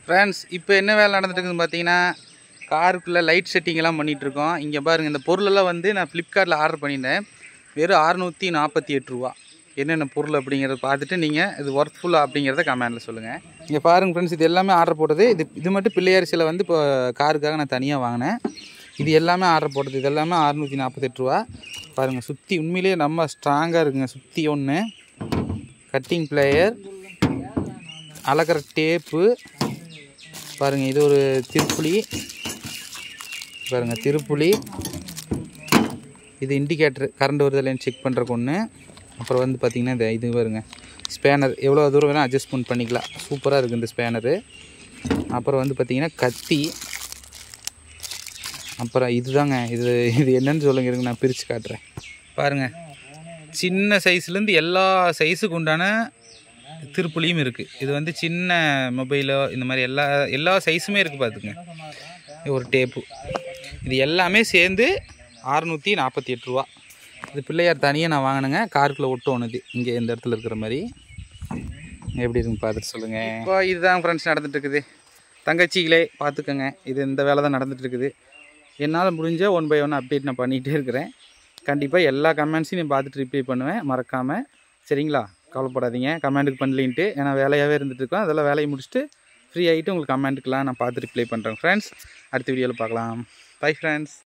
friends இப்போ என்ன வேலை நடந்துட்டு இருக்குதுன்னு பார்த்தீங்கன்னா காருக்குள்ளே லைட் செட்டிங் எல்லாம் பண்ணிட்டு இருக்கோம் இங்கே பாருங்கள் இந்த பொருளெல்லாம் வந்து நான் ஃப்ளிப்கார்ட்டில் ஆர்டர் பண்ணியிருந்தேன் வெறும் அறுநூற்றி நாற்பத்தி எட்டு ரூபா என்னென்ன பொருள் அப்படிங்கிறத பார்த்துட்டு நீங்கள் இது ஒர்த்ஃபுல்லா அப்படிங்கிறத கமெண்டில் சொல்லுங்கள் இங்கே பாருங்கள் ஃப்ரெண்ட்ஸ் இது எல்லாமே ஆர்டர் போட்டது இது இது மட்டும் பிள்ளையார் சிலை வந்து இப்போ காருக்காக நான் தனியாக வாங்கினேன் இது எல்லாமே ஆர்டர் போட்டது இது எல்லாமே அறுநூற்றி நாற்பத்தெட்டு ரூபா பாருங்கள் சுற்றி உண்மையிலேயே நம்ம ஸ்ட்ராங்காக இருக்குங்க சுற்றி ஒன்று கட்டிங் பிளேயர் அளக்கிற டேப்பு பாருங்கள் இது ஒரு திருப்புளி பாருங்கள் திருப்புளி இது இண்டிகேட்டர் கரண்ட் வருதில்லைன்னு செக் பண்ணுறக்கு ஒன்று அப்புறம் வந்து பார்த்திங்கன்னா இந்த இது பாருங்க ஸ்பேனர் எவ்வளோ தூரம் வேணால் அட்ஜஸ்ட்மெண்ட் பண்ணிக்கலாம் சூப்பராக இருக்குது இந்த ஸ்பேனரு அப்புறம் வந்து பார்த்திங்கன்னா கத்தி அப்புறம் இதுதாங்க இது இது என்னன்னு சொல்லுங்க இருங்க நான் பிரித்து காட்டுறேன் பாருங்கள் சின்ன சைஸ்லேருந்து எல்லா சைஸுக்கு உண்டான திருப்புளியும் இருக்குது இது வந்து சின்ன மொபைலோ இந்த மாதிரி எல்லா எல்லா சைஸுமே இருக்குது பார்த்துங்க இது ஒரு டேப்பு இது எல்லாமே சேர்ந்து அறநூற்றி நாற்பத்தி எட்டு ரூபா இது பிள்ளையார் தனியாக நான் வாங்கினேங்க காருக்குள்ளே ஒட்டோணுது இங்கே இந்த இடத்துல இருக்கிற மாதிரி எப்படி இருக்குன்னு பார்த்துட்டு சொல்லுங்கள் இப்போ இதுதான் ஃப்ரெண்ட்ஸ் நடந்துட்டு இருக்குது தங்கச்சிகளே பார்த்துக்கோங்க இது இந்த வேலை தான் நடந்துட்டு இருக்குது என்னால் முடிஞ்ச ஒன் பை ஒன் அப்டேட் நான் பண்ணிகிட்டே இருக்கிறேன் கண்டிப்பாக எல்லா கமெண்ட்ஸையும் நான் பார்த்துட்டு ரிப்ளை பண்ணுவேன் மறக்காமல் சரிங்களா கவலைப்படாதீங்க கமெண்ட்டுக்கு பண்ணலின்ட்டு ஏன்னா வேலையாகவே இருந்துட்டு இருக்கோம் அதெல்லாம் வேலையை முடிச்சுட்டு ஃப்ரீ ஆகிட்டு உங்களுக்கு கமெண்ட்டுக்கெலாம் நான் பார்த்து ரிப்ளை பண்ணுறேன் ஃப்ரெண்ட்ஸ் அடுத்த வீடியோவில் பார்க்கலாம் பை ஃப்ரெண்ட்ஸ்